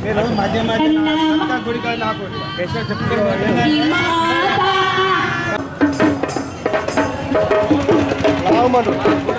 మీరు మధ్య మధ్య నా గుడికాయ నాకు ఎక్కడ చెప్తున్నారు రావమను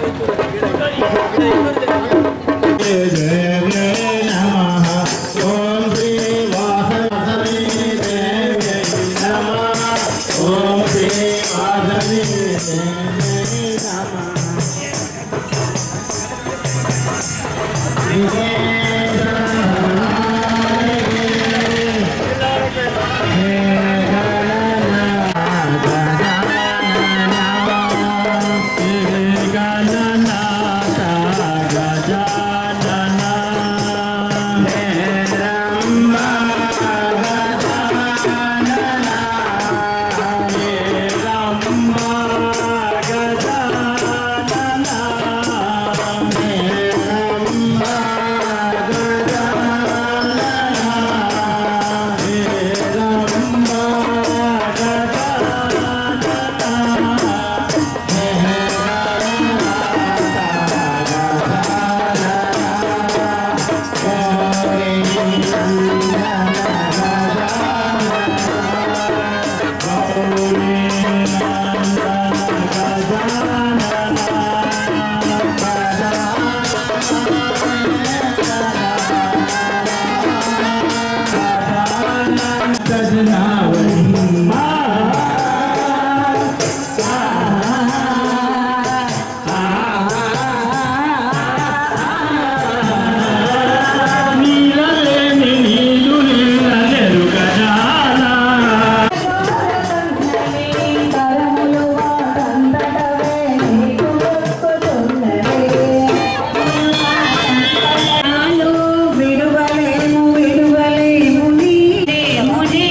విడువలేము విడువలేము నీమునే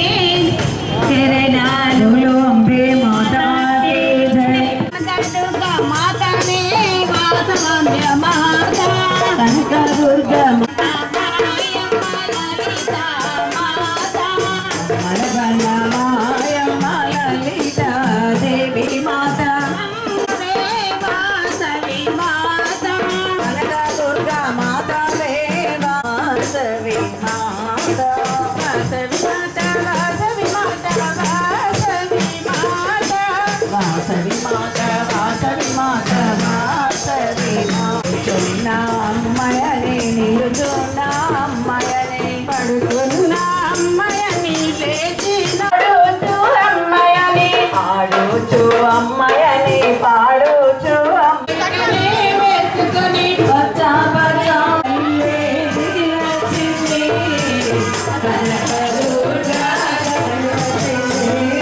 శరణాలు అంబే మాతాకే జయ కనకదుర్గ మాతనే వాసవామ్య మాత కనకదుర్గ దేవి మాత వాసవి మాత కనకదుర్గ మాత వాసవి మాత వాసవి మాత వాసవి మాత వాసవి మాత వాసవి మాత వాసవి మాత వాసవి మాత అమ్మయని నిలుచున్న అమ్మయని పడుకున్న అమ్మయని లేచి నడుచు అమ్మయని ఆడుచు అమ్మయని పాడుచు అమ్మయని వేసుకుని బచ్చా బచ్చా ఇల్లే దిగి వచ్చింది కనకదుర్గా వచ్చింది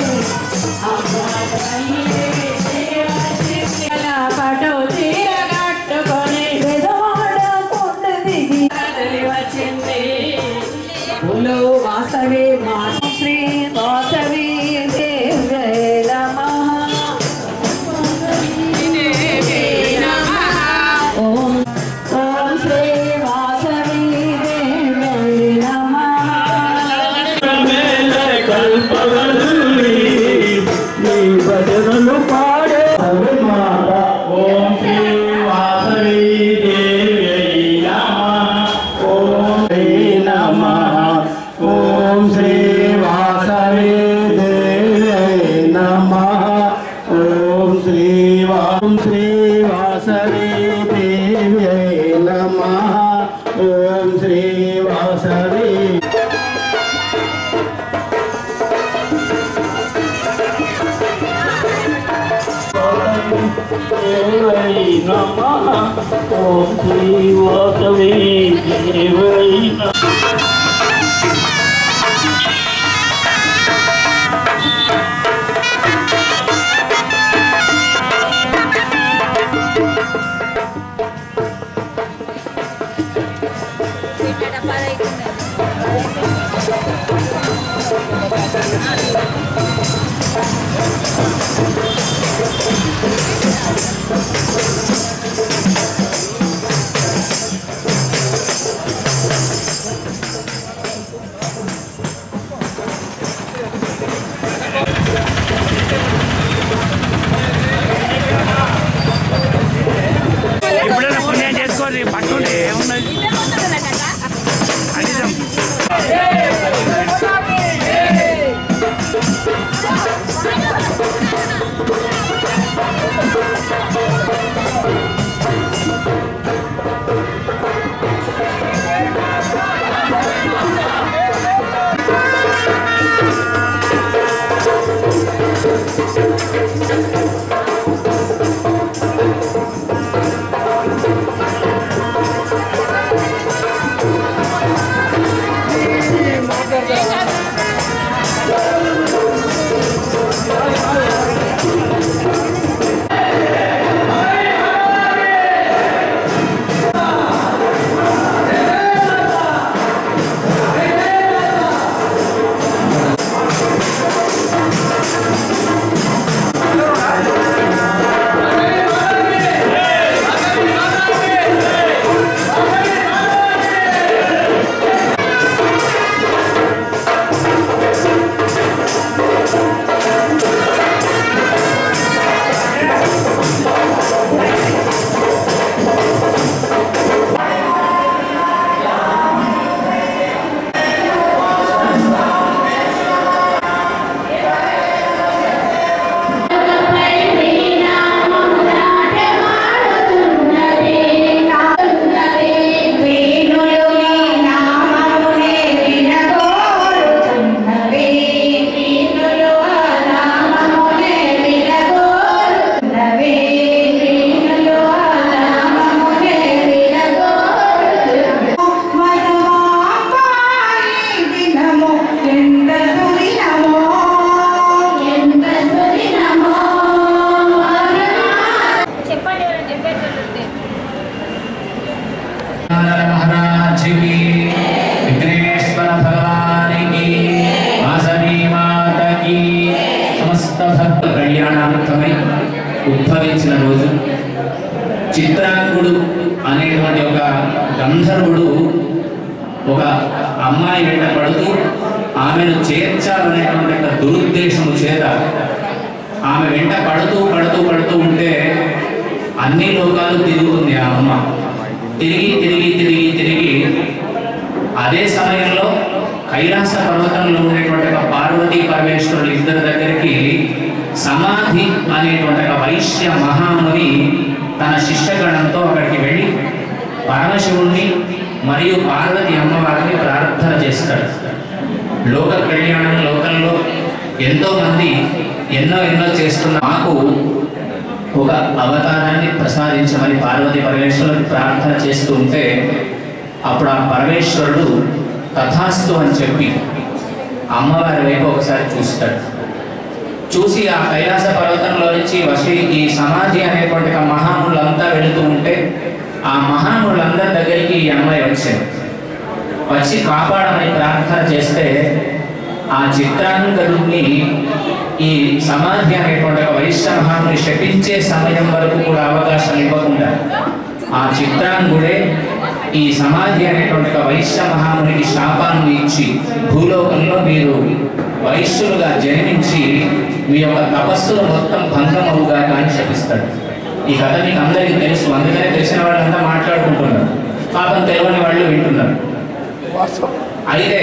పటు చీర కట్టుకొని బెదవాడకుండ దిగి కదలి వచ్చింది పులు వాసవి మా శ్రీ వాసవి దేవే నమః ఓం ఓం శ్రీ వాసవి దేవే నమః భజనలు పాడే మాత ఓం శ్రీ వాసవి దేవి ఓం శ్రీ నమ ఓం శ్రీ వాసవి దేవి నమ ఓం శ్రీ ఓం శ్రీ వాసవి దేవి నమ ఓం శ్రీ వాసవి దేవై నమః ఓం శ్రీ వాసవి దేవై నమః ఎప్పుడైనా పుణ్యం చేసుకోండి పట్టుండి ఏమున్నది అనిజం చెప్పండి ఎవరైనా చెప్పేటట్టుంటే महाराज की विघ्नेश्वर भगवान की वासवी माता की సమస్త భక్త కళ్యాణార్థమై ఉద్భవించిన రోజు చిత్రాంగుడు అనేటువంటి ఒక గంధర్వుడు ఒక అమ్మాయి వెంట పడుతూ ఆమెను చేర్చాలనేటువంటి ఒక దురుద్దేశము చేత ఆమె వెంట పడుతూ పడుతూ పడుతూ ఉంటే అన్ని లోకాలు తిరుగుతుంది ఆ అమ్మ తిరిగి తిరిగి తిరిగి తిరిగి అదే సమయంలో కైలాస పర్వతంలో ఉండేటువంటి ఒక పార్వతీ పరమేశ్వరులు ఇద్దరి దగ్గరికి సమాధి అనేటువంటి ఒక వైశ్య మహాముని తన శిష్యగణంతో అక్కడికి వెళ్ళి పరమశివుణ్ణి మరియు పార్వతి అమ్మవారిని ప్రార్థన చేస్తాడు లోక కళ్యాణం లోకంలో ఎంతో మంది ఎన్నో ఎన్నో చేస్తున్న మాకు ఒక అవతారాన్ని ప్రసాదించమని పార్వతి పరమేశ్వరుడు ప్రార్థన చేస్తూ ఉంటే అప్పుడు ఆ పరమేశ్వరుడు తథాస్తు అని చెప్పి అమ్మవారి వైపు ఒకసారి చూస్తాడు చూసి ఆ కైలాస పర్వతంలో నుంచి వశి ఈ సమాధి అనేటువంటి ఒక మహాములంతా వెళుతూ ఉంటే ఆ మహాములందరి దగ్గరికి ఈ అమ్మాయి వచ్చాడు వచ్చి కాపాడమని ప్రార్థన చేస్తే ఆ చిత్రాంగదుడిని ఈ సమాధి అనేటువంటి ఒక వైశ్య మహాముని శపించే సమయం వరకు కూడా అవకాశం ఇవ్వకుండా ఆ చిత్రాంగుడే ఈ సమాధి అనేటువంటి ఒక వైశ్య మహామునికి శాపాన్ని ఇచ్చి భూలోకంలో మీరు వైశ్యులుగా జన్మించి మీ యొక్క తపస్సులు మొత్తం భంగం అవుగా అని శపిస్తాడు ఈ కథ మీకు అందరికీ తెలుసు అందుకనే తెలిసిన వాళ్ళంతా మాట్లాడుకుంటున్నారు పాపం తెలియని వాళ్ళు వింటున్నారు అయితే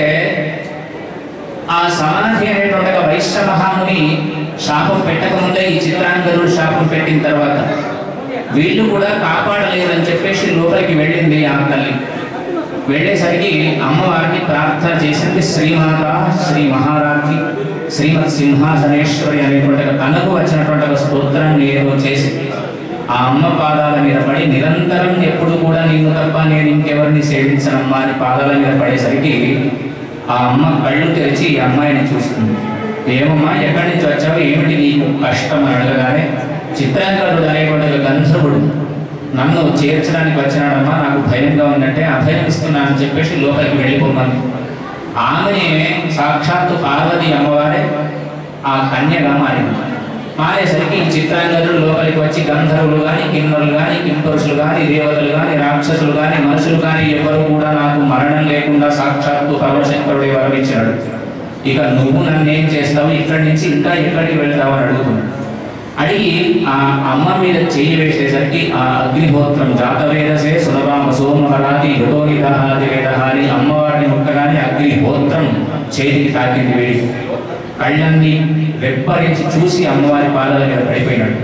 ఆ సమాధి అనేటువంటి ఒక వైశ్య మహాముని శాపం పెట్టకముందే ఈ చిత్రాంగరుడు శాపం పెట్టిన తర్వాత వీళ్ళు కూడా కాపాడలేదని చెప్పేసి లోపలికి వెళ్ళింది ఆ తల్లి వెళ్ళేసరికి అమ్మవారికి ప్రార్థన చేసింది శ్రీమాత శ్రీ మహారాజ్ని శ్రీమత్ సింహాసనేశ్వరి అనేటువంటి ఒక తనకు వచ్చినటువంటి ఒక స్తోత్రాన్ని ఏదో చేసి ఆ అమ్మ పాదాల మీద పడి నిరంతరం ఎప్పుడు కూడా నేను తప్ప నేను ఇంకెవరిని సేవించనమ్మా అని పాదాల మీద పడేసరికి ఆ అమ్మ కళ్ళు తెరిచి ఈ అమ్మాయిని చూస్తుంది ఏమమ్మా ఎక్కడి నుంచి వచ్చావు ఏమిటి నీకు కష్టం అని అడగగానే చిత్రాంగరుడు అనేటువంటి ఒక గంధర్వుడు నన్ను చేర్చడానికి వచ్చినాడమ్మా నాకు భయంగా ఉందంటే అభయం ఇస్తున్నానని చెప్పేసి లోపలికి వెళ్ళిపోమని ఆమెనే సాక్షాత్తు పార్వతి అమ్మవారే ఆ కన్యగా మారింది మారేసరికి ఈ చిత్రాంగదులు లోపలికి వచ్చి గంధర్వులు కానీ కిన్నరులు కానీ కింపురుషులు కానీ దేవతలు కానీ రాక్షసులు కానీ మనుషులు కానీ ఎవరు కూడా నాకు మరణం లేకుండా సాక్షాత్తు పరమశంకరుడే వరమిచ్చాడు ఇక నువ్వు నన్ను ఏం చేస్తావు ఇక్కడి నుంచి ఇంకా ఎక్కడికి వెళ్తావు అని అడుగుతున్నాడు అడిగి ఆ అమ్మ మీద చెయ్యి వేసేసరికి ఆ అగ్నిహోత్రం జాతవేదసే సులభామ సోమహరాది యుతోనిదహాది వేదహారి అమ్మవారిని ముట్టగానే అగ్ని అగ్నిహోత్రం చేతికి తాకింది వేడి కళ్ళన్ని వెప్పరించి చూసి అమ్మవారి పాదాల మీద పడిపోయినాడు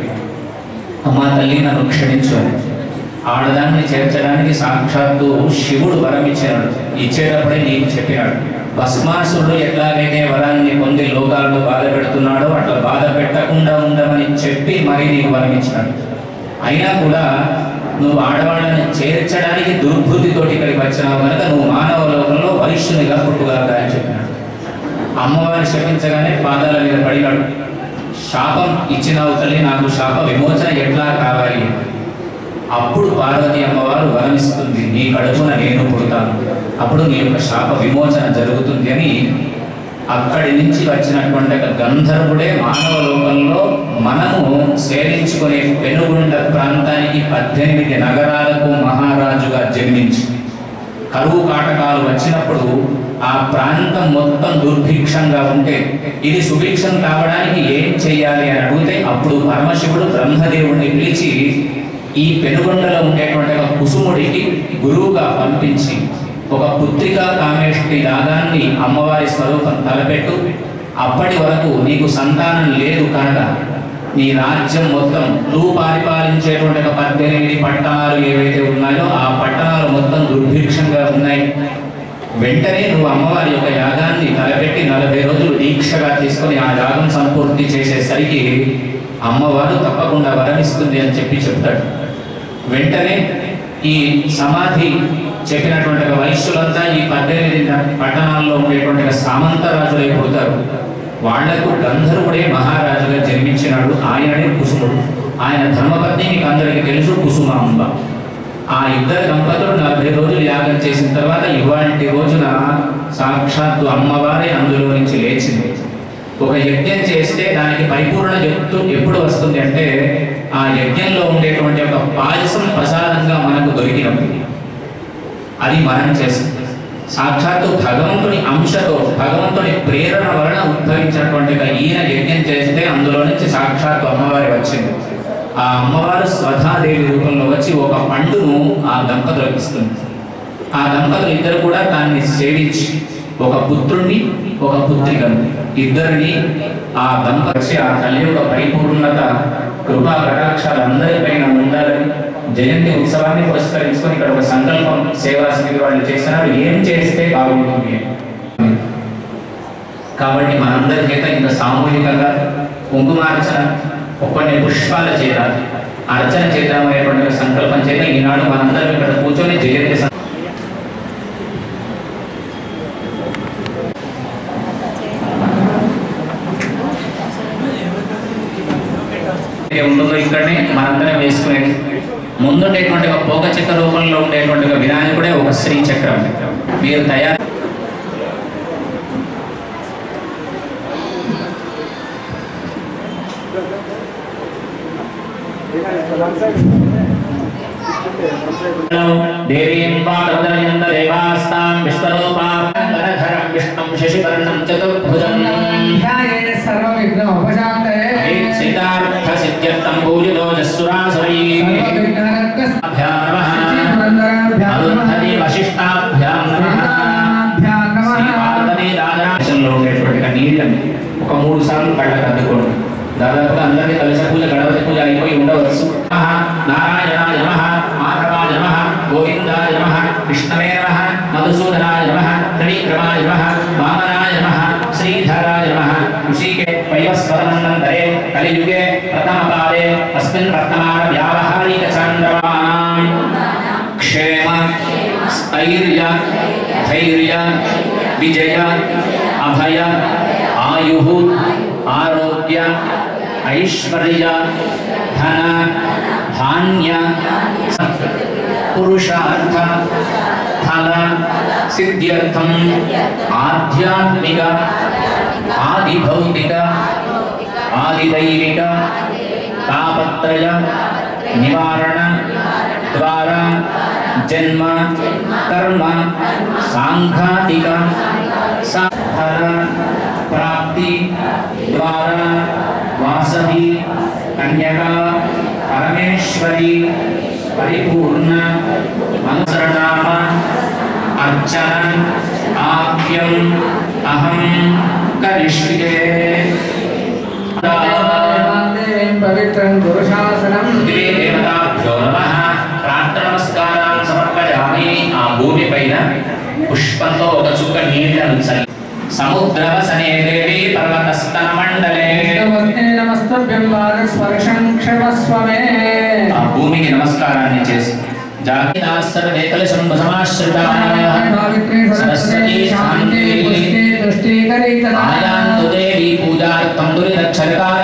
అమ్మా తల్లి నన్ను క్షమించు అని. ఆడదాన్ని చేర్చడానికి సాక్షాత్తు శివుడు వరం ఇచ్చాడు ఇచ్చేటప్పుడే నీకు చెప్పినాడు భస్మాసురుడు ఎట్లాగైతే వరాన్ని పొంది లోకాలను బాధ పెడుతున్నాడో అట్లా బాధ పెట్టకుండా ఉండమని చెప్పి మరి నీకు వరం ఇచ్చినాడు అయినా కూడా నువ్వు ఆడవాళ్ళని చేర్చడానికి దుర్బుద్ధితోటి ఇక్కడికి వచ్చినావు కనుక నువ్వు మానవ లోకంలో వైశ్యునిగా పుట్టుగలగా అని చెప్పినాడు అమ్మవారిని శపించగానే పాదాల మీద పడినాడు శాపం ఇచ్చినావు తల్లి నాకు శాప విమోచన ఎట్లా కావాలి అప్పుడు పార్వతి అమ్మవారు వరమిస్తుంది నీ కడుపున నేను పుడతాను అప్పుడు నీ యొక్క శాప విమోచన జరుగుతుంది అని అక్కడి నుంచి వచ్చినటువంటి ఒక గంధర్వుడే మానవ లోకంలో మనము సేవించుకునే పెనుగుండ ప్రాంతానికి పద్దెనిమిది నగరాలకు మహారాజుగా జన్మించి కరువు కాటకాలు వచ్చినప్పుడు ఆ ప్రాంతం మొత్తం దుర్భిక్షంగా ఉంటే ఇది సుభిక్షం కావడానికి ఏం చేయాలి అని అడిగితే అప్పుడు పరమశివుడు బ్రహ్మదేవుడిని పిలిచి ఈ పెనుగొండలో ఉండేటువంటి ఒక కుసుముడికి గురువుగా పంపించి ఒక పుత్రికా కామేష్టి యాగాన్ని అమ్మవారి స్వరూపం తలపెట్టు అప్పటి వరకు నీకు సంతానం లేదు కనుక నీ రాజ్యం మొత్తం నువ్వు పరిపాలించేటువంటి ఒక పద్దెనిమిది పట్టణాలు ఏవైతే ఉన్నాయో ఆ పట్టణాలు మొత్తం దుర్భిక్షంగా ఉన్నాయి వెంటనే నువ్వు అమ్మవారి యొక్క యాగాన్ని తలపెట్టి నలభై రోజులు దీక్షగా తీసుకొని ఆ యాగం సంపూర్తి చేసేసరికి అమ్మవారు తప్పకుండా వరమిస్తుంది అని చెప్పి చెప్తాడు వెంటనే ఈ సమాధి చెప్పినటువంటి ఒక వైశ్యులంతా ఈ పద్దెనిమిది పట్టణాల్లో ఉండేటువంటి ఒక సామంతరాజులై పుడతారు వాళ్లకు గంధర్వుడే మహారాజుగా జన్మించినాడు ఆయననే కుసుముడు ఆయన ధర్మపత్ని మీకు అందరికీ తెలుసు కుసుమాంబ ఆ ఇద్దరు దంపతులు నలభై రోజులు యాగం చేసిన తర్వాత ఇవాటి రోజున సాక్షాత్తు అమ్మవారే అందులో నుంచి లేచింది ఒక యజ్ఞం చేస్తే దానికి పరిపూర్ణ చెప్తూ ఎప్పుడు వస్తుంది అంటే ఆ యజ్ఞంలో ఉండేటువంటి ఒక పాయసం ప్రసాదంగా మనకు దొరికినప్పుడు అది మనం చేస్తుంది సాక్షాత్తు భగవంతుని అంశతో భగవంతుని ప్రేరణ వలన ఉద్భవించినటువంటి ఒక ఈయన యజ్ఞం చేస్తే అందులో నుంచి సాక్షాత్తు అమ్మవారి వచ్చింది ఆ అమ్మవారు స్వధాదేవి రూపంలో వచ్చి ఒక పండును ఆ దంపతులకు ఇస్తుంది ఆ దంపతులు ఇద్దరు కూడా దాన్ని సేవించి ఒక పుత్రుణ్ణి ఒక పుత్రికను ఇద్దరిని ఆ దంపతి ఆ తల్లి యొక్క పరిపూర్ణత కృపా కటాక్షాలు అందరిపైన ఉండాలని జయంతి ఉత్సవాన్ని పురస్కరించుకొని ఇక్కడ ఒక సంకల్పం సేవా సమితి వాళ్ళు చేస్తున్నారు ఏం చేస్తే బాగుంటుంది అని. కాబట్టి మనందరి చేత ఇంకా సామూహికంగా కుంకుమార్చన కొన్ని పుష్పాల చేత అర్చన చేద్దామనేటువంటి ఒక సంకల్పం చేత ఈనాడు మనందరం ఇక్కడ కూర్చొని జయంతి సం- ఏ ఉంటుందో ఇక్కడనే మనందరం వేసుకునేది ముందుండేటువంటి ఒక పోక చక్ర రూపంలో ఉండేటువంటి ఒక వినాయకుడే ఒక శ్రీ చక్రం మీరు తయారు దేవీం వాదరయంద దేవాస్తాం విశ్వరూపాం వరధరం విష్ణుం శశివర్ణం చతుర్భుజం ध्यायेन सर्वविघ्नोपशान्तये సిద్ధార్థ సిద్ధ్యర్థం పూజితో జస్సురాసురైः सर्वविघ्नहरस्य అభ్యాం నమః श्रीमन्दराभ्यां అరుంధతి नमः వశిష్టాభ్యాం నమః श्रीमన్నాभ्यां శ్రీ नमः పార్వతీ రాజరాజంలో ఉండేటువంటి ఆ నీళ్ళని ఒక మూడు సార్లు కళ్ళకు అద్దుకోండి దాదాపుగా అందరికీ కలశ పూజ గణపతి పూజ అయిపోయి ఉండవచ్చు నమః నారాయణాయ నమః మాధవాయ నమః గోవిందాయ నమః విష్ణవే నమః మధుసూదనాయ నమః త్రివిక్రమాయ నమః వామనాయ నమః శ్రీధరాయ నమః ఋషికే వైవస్వరమన్నంతరే కలియుగే ప్రథమపాదే అస్మిన్ వర్తమాన వ్యావహారిక చాంద్రమానాం క్షేమ స్థైర్య ధైర్య విజయ అభయ ఆయు ఆరోగ్య ఐశ్వర్య ధన ధాన్య పురుషార్థ ఫల సిద్ధ్యర్థం ఆధ్యాత్మిక ఆదిభౌతిక ఆదిదైవిక తాపత్రయ నివారణ ద్వారా జన్మ కర్మ సాంఘాతిక సాధన ప్రాప్తి ద్వారా వాసవి కన్యక పరమేశ్వరి పరిపూర్ణ అనుసరణామ అర్చన ఆజ్ఞ आवाह्यम् अहं करिष्ये पवित्रं पुरुषासनं పృథివీ దేవతాభ్యో నమః ప్రార్థనమస్కారాన్ని సమర్పయామి ఆ భూమిపైన పుష్పంతో ఒక చుక్క నీళ్లను చల్లి సముద్రవసనే దేవి పర్వతస్తన మండలే నమస్తే నమస్తభ్యం పాదస్పర్శం క్షమస్వ మే ఆ భూమికి నమస్కారాన్ని చేసి జాతినాస్తడే కలశంభ సమాశ్రితాయ సావిత్రి సరస్వతీ శాంతి పుష్టి తుష్టీకరితదా ఆయాంతు దేవి పూజార్థం దురిదక్షరకాయ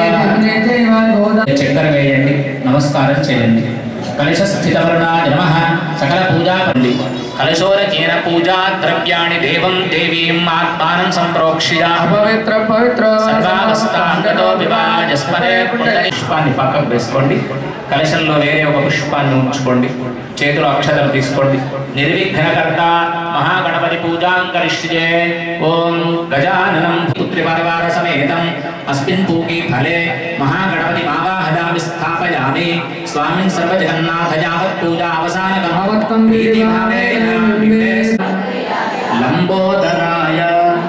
చక్కెర వేయండి నమస్కారం చేయండి కలశ స్థితవర్ణాయ నమః సకల పూజా కండి కలశోరకేన పూజా ద్రవ్యాణి దేవం దేవీం ఆత్మానం సంప్రోక్ష్య పవిత్ర పవిత్ర సర్వావస్థాంగతో వివాజస్మరే పుష్పాన్ని పక్కకు వేసుకోండి కలశంలో వేరే ఒక పుష్పాన్ని ఉంచుకోండి చేతిలో అక్షతలు తీసుకోండి నిర్విఘ్నకర్త మహాగణపతి పూజాం కరిష్యే ఓం గజాననం పుత్రి పరివార సమేతం అస్మిన్ పూకి ఫలే మహాగణపతి మావాహయామి స్థాపయామి స్వామిన్ సర్వజగన్నాథ యావత్ పూజా అవసానకం యావత్తం ప్రీతిభావేన విఘ్నేశ లంబోదరాయ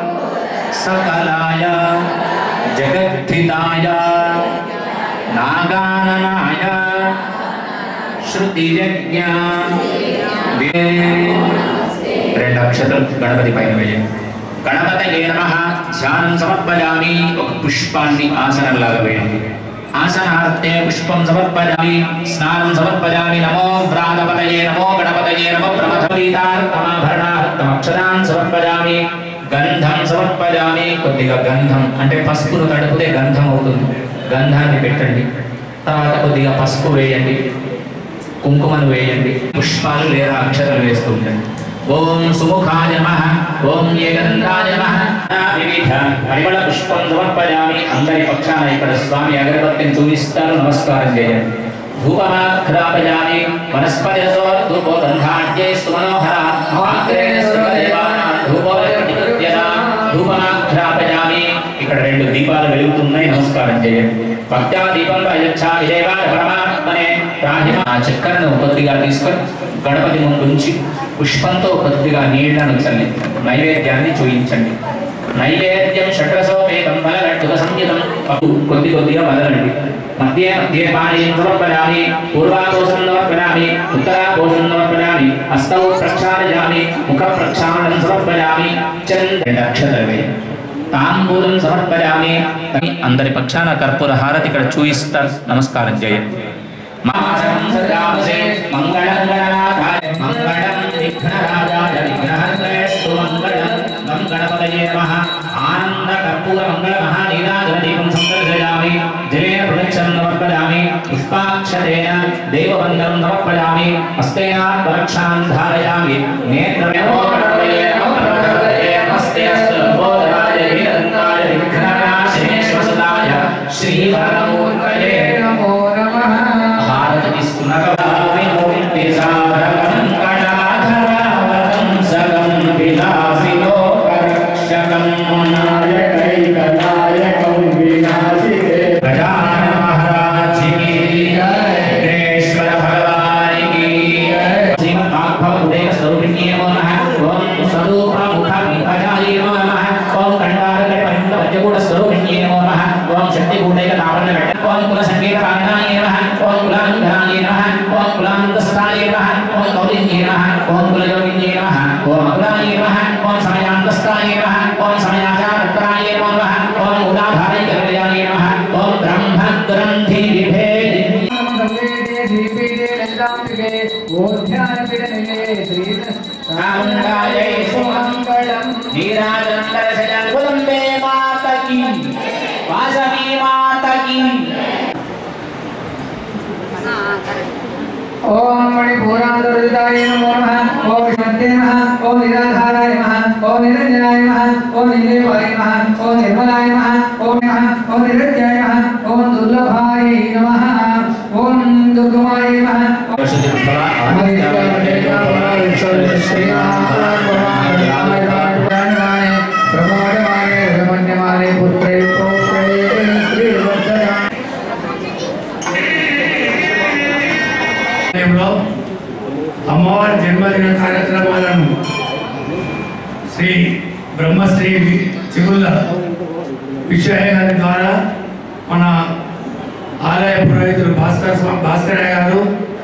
सकलाय जगद्धिताय नागाननाय श्रुतियज्ञ రెండు అక్షతలు గణపతి పైన వేయండి గణపతయే నమ ధ్యానం సమర్పయామి ఒక పుష్పాన్ని ఆసనంలాగా వేయండి ఆసనార్థే పుష్పం సమర్పయామి స్నానం సమర్పయామి నమో వ్రాతపతయే నమో గణపతయే నమో ప్రమథీతార్థమాభరణార్థమక్షరాన్ సమర్పయామి గంధం సమర్పయామి కొద్దిగా గంధం అంటే పసుపును తడిపితే గంధం అవుతుంది గంధాన్ని పెట్టండి తర్వాత కొద్దిగా పసుపు వేయండి కుంకుమను వేయండి పుష్పాలు లేదా అక్షరాలు వేస్తూ ఉండండి ఓం సుముఖాయ నమః ఓం ఏకదంతాయ నమః వివిధ పరిమళ పుష్పం సమర్పయామి అందరి పక్షాన ఇక్కడ స్వామి అగరబత్తిని చూపిస్తారు నమస్కారం చేయండి ధూపమాఘ్రాపయామి వనస్పతిరసో ధూపో గంధాఢ్యై సుమనోహర ఆగ్రేణ సర్వదేవానాం ధూపోదకృత్యనా ధూపమాఘ్రాపయామి ఇక్కడ రెండు దీపాలు వెలుగుతున్నాయి నమస్కారం చేయండి భక్త్యా దీపం ప్రయచ్చా విజయవాడ పరమాత్మనే రాహిమ ఆ చక్కెరను కొద్దిగా తీసుకొని గణపతి ముందు ఉంచి పుష్పంతో కొద్దిగా నీళ్లను చల్లి నైవేద్యాన్ని చూయించండి నైవేద్యం షడ్రసోపేతం బలగట్టుక సంయుతం పప్పు కొద్ది కొద్దిగా వదలండి మధ్య మధ్య పానీయం సమర్పయామి పూర్వాకోశం సమర్పయామి ఉత్తరాకోశం సమర్పయామి హస్తౌ ప్రక్షాళయామి ముఖ ప్రక్షాళనం సమర్పయామి చంద్ర అక్షరవే తాంబూలం సమర్పయామి అందరి పక్షాన కర్పూర హారతి ఇక్కడ చూయిస్తారు నమస్కారం చేయండి మాసం సజామసే మంగళం గణనాథాయ మంగళం విఘ్నరాజాయ విఘ్నహర్తయస్తు మంగళం గం గణపతయే నమః ఆనంద కర్పూర మంగళ మహానీరాజన దీపం సందర్శయామి జలేన ప్రదక్షిణం సమర్పయామి పుష్పాక్షరేణ దేవవందనం సమర్పయామి హస్తేన పరక్షాన్ ధారయామి నేత్రమేవో గణపతయే నమః గణపతయే నమస్తే అస్తు లంబోదరాయ వీరదంతాయ విఘ్ననాశినే శివసుదాయ శ్రీవరమూర్తయే నమో నమః భారత విష్ణునగవామినోమితే సాధకం కళాధరావతం సగం విలాసిలో పరక్షకం నాయకైకనాయకం వినాశితే గజానన మహారాజ్ की విఘ్నేశ్వర భగవాన్ की శ్రీమద్ భాగవత ఉదయ స్వరూపిణ్యే నమః ఓం స్వరూప ముఖ పంకజాయ నమః ఓం కండారక పండ వజ్రగూఢ స్వరూపిణ్యే నమః ఓం శక్తి గూఢైక లావణ్య ఘట ఓం కుల సంగీత కారణాయ నమః ఓం కులాంగనాయ నమః ఓం కులాంతస్థాయ నమః ఓం కౌలిన్యే నమః ఓం కులయోగిన్యే నమః ఓం అకులాయ నమః ఓం సమయాంతస్థాయ నమః ఓం సమయాచారత్రాయ నమః ఓం ఉదాధారై కవిలయాయ నమః ఓం బ్రహ్మగ్రంథి విభేదిన్యే రాముండాయై సుమంగళం నీరాజనందరశయన్ కులంబే మాతకి వాసవి మాతకి ఓం మణిపూరాంతరుదాయ నమో నమః ఓం శాంతే నమః ఓం నిరాధారాయ నమః ఓం నిరంజనాయ నమః ఓం నిర్లేపాయ నమః ఓం నిర్మలాయ నమః ఓం నమః ఓం నిరత్యాయ నమః ఓం దుర్లభాయ నమః ఓం దుర్గమాయ నమః ప్రమాణమానే బ్రహ్మణ్యమానే పుత్రే పౌత్రే శ్రీవర్ధన సమయంలో అమ్మవారి జన్మదిన కార్యక్రమాలను శ్రీ బ్రహ్మశ్రీ చిగుళ్ళ విశ్వయ్య గారి ద్వారా మన ఆలయ పురోహితులు భాస్కర్ స్వామి భాస్కరయ్య గారు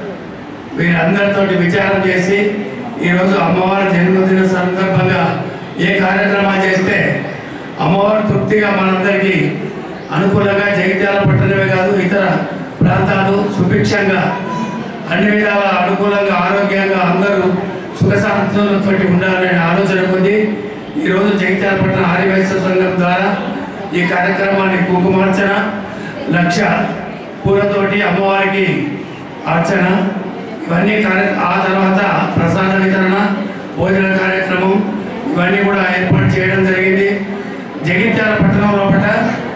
వీరందరితోటి విచారం చేసి ఈరోజు అమ్మవారి జన్మదిన సందర్భంగా ఏ కార్యక్రమాలు చేస్తే అమ్మవారు తృప్తిగా మనందరికీ అనుకూలంగా జగిత్యాల పట్టణమే కాదు ఇతర ప్రాంతాలు సుభిక్షంగా అన్ని విధాల అనుకూలంగా ఆరోగ్యంగా అందరూ సుఖశాంతులతో ఉండాలనే ఆలోచన కొద్ది ఈరోజు జగిత్యాల పట్టణ ఆదివాసీ సంఘం ద్వారా ఈ కార్యక్రమాన్ని కుంకుమార్చన లక్ష పూలతోటి అమ్మవారికి అర్చన ఇవన్నీ కార్య ఆ తర్వాత ప్రసాద వితరణ భోజన కార్యక్రమం ఇవన్నీ కూడా ఏర్పాటు చేయడం జరిగింది జగిత్యాల పట్టణం లోపల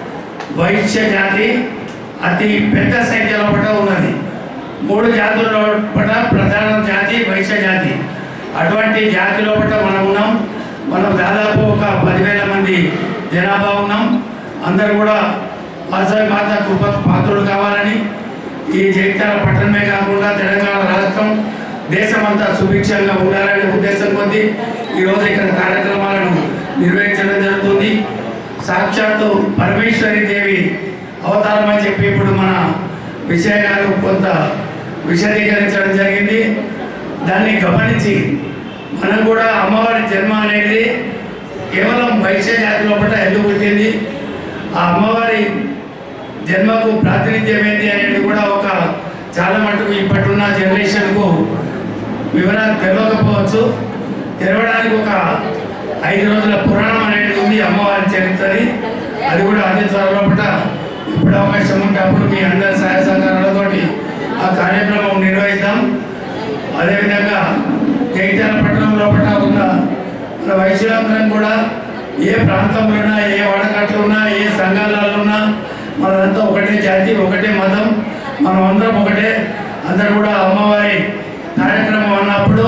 వైశ్య జాతి అతి పెద్ద సంఖ్య లోపల ఉన్నది మూడు జాతుల లోపల ప్రధాన జాతి వైశ్య జాతి అటువంటి జాతి లోపల మనం ఉన్నాం మనం దాదాపు ఒక పదివేల మంది జనాభా ఉన్నాం అందరూ కూడా వాసవి మాత కృప పాత్రులు కావాలని ఈ జగిత్యాల పట్టణమే కాకుండా తెలంగాణ రాష్ట్రం దేశమంతా సుభిక్షంగా ఉండాలనే ఉద్దేశం కొద్దీ ఈరోజు ఇక్కడ కార్యక్రమాలను నిర్వహించడం జరుగుతుంది సాక్షాత్తు పరమేశ్వరి దేవి అవతారం అని చెప్పి ఇప్పుడు మన విషయ గారు కొంత విశదీకరించడం జరిగింది దాన్ని గమనించి మనం కూడా అమ్మవారి జన్మ అనేది కేవలం వైశ్య జాతి లోపల ఎందుకు పుట్టింది ఆ అమ్మవారి జన్మకు ప్రాతినిధ్యం ఏంటి అనేది కూడా ఒక చాలా మటుకు ఇప్పటిన్న జనరేషన్కు వివరాలు తెలియకపోవచ్చు తెరవడానికి ఒక ఐదు రోజుల పురాణం అనేది ఉంది అమ్మవారి చరిత్రది అది కూడా అతి త్వరలో పూట ఇప్పుడు అవకాశం ఉంటే అప్పుడు మీ అందరి సహాయ సహకారాలతోటి ఆ కార్యక్రమం నిర్వహిద్దాం అదేవిధంగా జగిత్యాల పట్టణం లోపల ఉన్న మన వైశ్యులందరం కూడా ఏ ప్రాంతంలో ఉన్నా ఏ వాడకట్లు ఉన్నా ఏ సంఘాలలో ఉన్నా మనంతా ఒకటే జాతి ఒకటే మతం మనం అందరం ఒకటే అందరూ కూడా అమ్మవారి కార్యక్రమం అన్నప్పుడు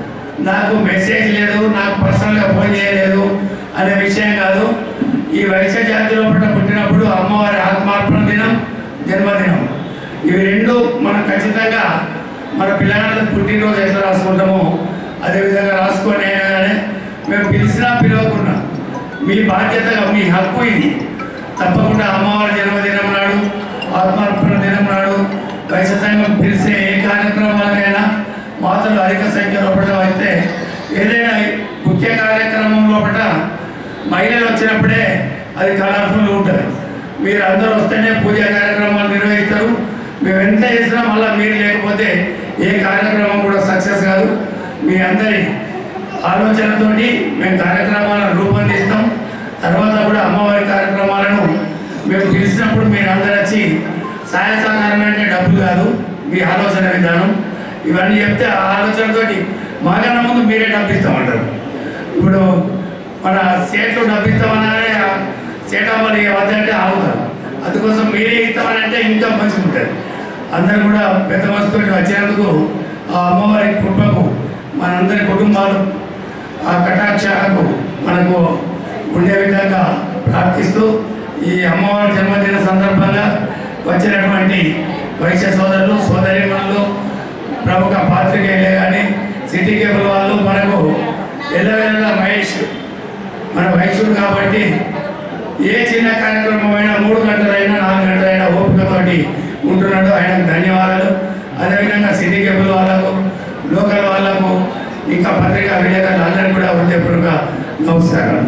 నాకు మెసేజ్ లేదు నాకు పర్సనల్గా ఫోన్ చేయలేదు అనే విషయం కాదు ఈ వైశ్య జాతి లోపల పుట్టినప్పుడు అమ్మవారి ఆత్మార్పణ దినం జన్మదినం ఇవి రెండు మనం ఖచ్చితంగా మన పిల్లగాళ్ళకి పుట్టినరోజు ఎట్లా రాసుకుంటామో అదేవిధంగా రాసుకొని అయినా కానీ మేము పిలిచినా పిలవకున్నా మీ బాధ్యతగా మీ హక్కు ఇది తప్పకుండా అమ్మవారి జన్మదినం నాడు ఆత్మార్పణ దినం నాడు వైశ్య సంఘం పిలిచే ఏ కార్యక్రమాలకైనా మాతలు అధిక సంఖ్య లోపల అయితే ఏదైనా ముఖ్య కార్యక్రమం లోపల మహిళలు వచ్చినప్పుడే అది కలర్ఫుల్ ఉంటుంది మీరు అందరూ వస్తేనే పూజా కార్యక్రమాలు నిర్వహిస్తారు మేము ఎంత చేసినా మళ్ళీ మీరు లేకపోతే ఏ కార్యక్రమం కూడా సక్సెస్ కాదు మీ అందరి ఆలోచనతోటి మేము కార్యక్రమాలను రూపొందిస్తాం తర్వాత కూడా అమ్మవారి కార్యక్రమాలను మేము పిలిచినప్పుడు మీరు అందరు వచ్చి సహాయ సహకారం అంటే డబ్బులు కాదు మీ ఆలోచన విధానం ఇవన్నీ చెప్తే ఆ ఆలోచనతోటి మాకన్నా ముందు మీరే డబ్బు ఇస్తామంటారు ఇప్పుడు మన సేట్లు డబ్బు ఇస్తామనగానే ఆ సేట్ అమ్మలు ఇక వద్దంటే ఆగుతారు అందుకోసం మీరే ఇస్తామని అంటే ఇంకా మంచిగా ఉంటుంది అందరూ కూడా పెద్ద వస్తువులు వచ్చినందుకు ఆ అమ్మవారి కృపకు మనందరి కుటుంబాలు ఆ కటాక్షాలకు మనకు ఉండే విధంగా ప్రార్థిస్తూ ఈ అమ్మవారి జన్మదిన సందర్భంగా వచ్చినటువంటి వైశ్య సోదరులు సోదరిమణులు ప్రముఖ పాత్రికేయులే కానీ సిటీ కేబుల్ వాళ్ళు మనకు ఎల్లవేళలా మహేష్ మన వైశ్యుడు కాబట్టి ఏ చిన్న కార్యక్రమం అయినా మూడు గంటలైనా నాలుగు గంటలైనా ఓపికతోటి ఉంటున్నాడు ఆయనకు ధన్యవాదాలు అదేవిధంగా సిటీ కేబుల్ వాళ్ళకు లోకల్ వాళ్ళకు ఇంకా పత్రికా విలేకరులు అందరికీ కూడా హృదయపూర్వక నమస్కారం